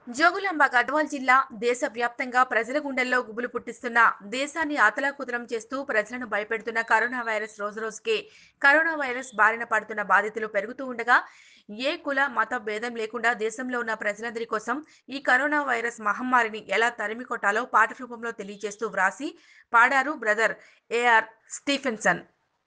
జోగులాంబ గద్వాల్ జిల్లా దేశవ్యాప్తంగా ప్రజల గుండెల్లో గుబులు పుట్టిస్తున్న దేశాన్ని అతలాకుతలం చేస్తూ ప్రజలను భయపెడుతున్న కరోనా వైరస్ రోజురోజుకి కరోనా వైరస్ బారిన పడుతున్న బాధితులు పెరుగుతూ ఉండగా ఏ కుల మత భేదం లేకుండా దేశంలో ఉన్న ప్రజలందరి కోసం ఈ కరోనా వైరస్ మహమ్మారిని ఎలా తరిమి కొట్టాలో పాట రూపంలో తెలియజేస్తూ వ్రాసి పాడారు బ్రదర్ ఏఆర్ స్టీఫెన్సన్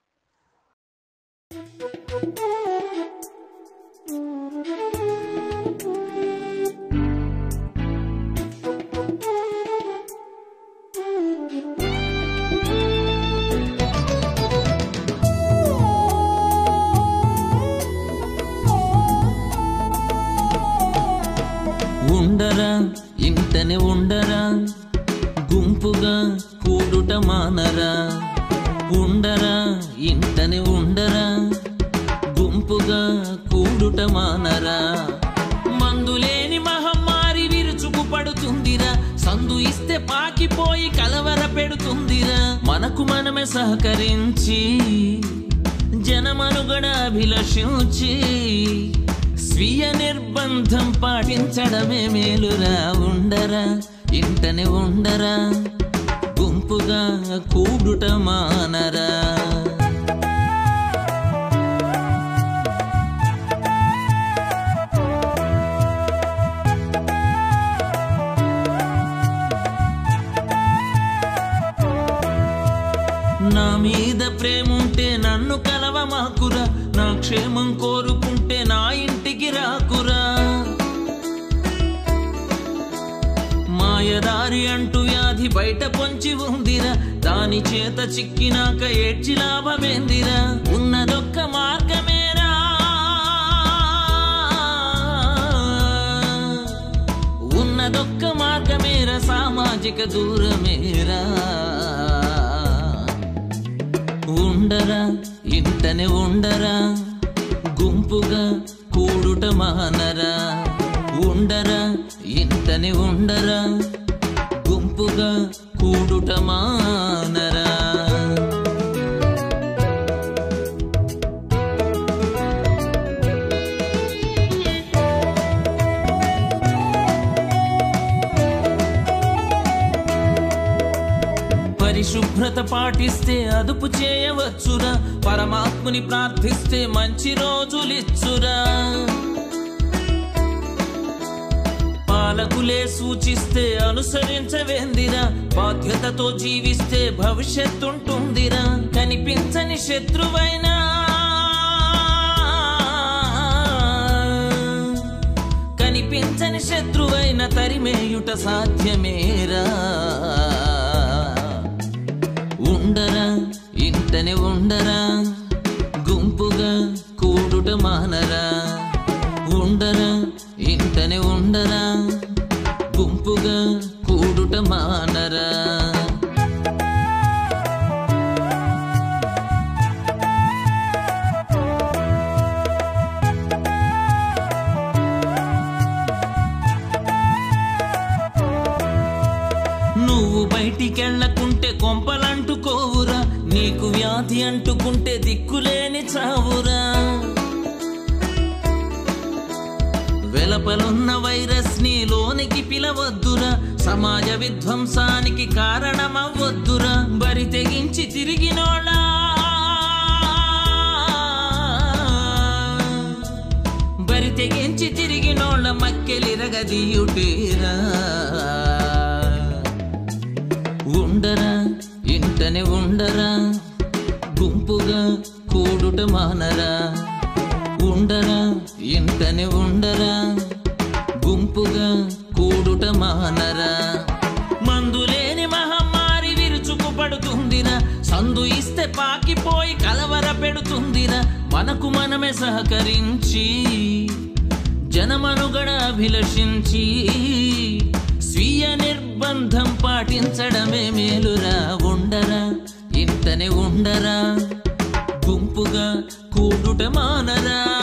ఉండరా ఇంటనే ఉండరా గుంపుగా కూడుట మానరా ఉండరా ఇంటనే ఉండరా గుంపుగా కూడుట మానరా మందులేని మహమ్మారి విరుచుకు పడుతుందిరా సందు ఇస్తే పాకిపోయి కలవర పెడుతుందిరా మనకు మనమే సహకరించి జనమనుగడ అభిలషించి స్వీయ నిర్బంధం పాటించడమే మేలురా ఉండరా ఇంటనే ఉండరా గుంపుగా కూడుట మానరా నా మీద ప్రేముంటే నన్ను కలవ మాకురా నా క్షేమం కోరుకుంటే నా ఇంటికి రాకురా మాయదారి అంటూ వ్యాధి బయట పొంచి ఉందిరా దాని చేత చిక్కినాక ఏడ్చి లాభమేందిరా ఉన్నదొక్క మార్గమేరా ఉన్నదొక్క మార్గమేరా సామాజిక దూరమేరా ఉండరా ఇంటనే ఉండరా గుంపుగా కూడుట మానరా ఉండరా ఇంటనే ఉండరా గుంపుగా కూడుట మానరా పరిశుభ్రత పాటిస్తే అదుపు చేయవచ్చురా పరమాత్ముని ప్రార్థిస్తే మంచి రోజులిచ్చురా పాలకులే సూచిస్తే అనుసరించవేందిరా బాధ్యతతో జీవిస్తే భవిష్యత్తుంటుందిరా కనిపించని శత్రువైనా కనిపించని శత్రువైన తరిమేయుట సాధ్యమేరా ఉండరా ఇంటనే ఉండరా గుంపుగా కూడుట మానరా ఉండరా ఇంటనే ఉండరా గుంపుగా కూడుట మానరా నువ్వు బయటికెళ్ళకుంటే కొంపలంటుకోవురా నీకు వ్యాధి అంటుకుంటే దిక్కులేని చావురా వెలపలున్న వైరస్ ని లోనికి పిలవద్దురా సమాజ విధ్వంసానికి కారణమవ్వద్దురా బరి తెగించి తిరిగినోళ్ళా బరి తెగించి తిరిగినోళ్ళ మక్కెలిరగదీయుటేరా ఉండరా ఇంటనే ఉండరా గుంపుగా కూడుట మానరా ఉండరా ఇంటనే ఉండరా గుంపుగా కూడుట మానరా మందులేని మహమ్మారి విరుచుకు పడుతుందిరా సందు ఇస్తే పాకిపోయి కలవర పెడుతుందిరా మనకు మనమే సహకరించి జనమనుగడ అభిలషించి స్వీయ నిర్బంధం పాటించడమే మేలురా ఉండరా ఇంటనే ఉండరా గుంపుగా కూడుట మానరా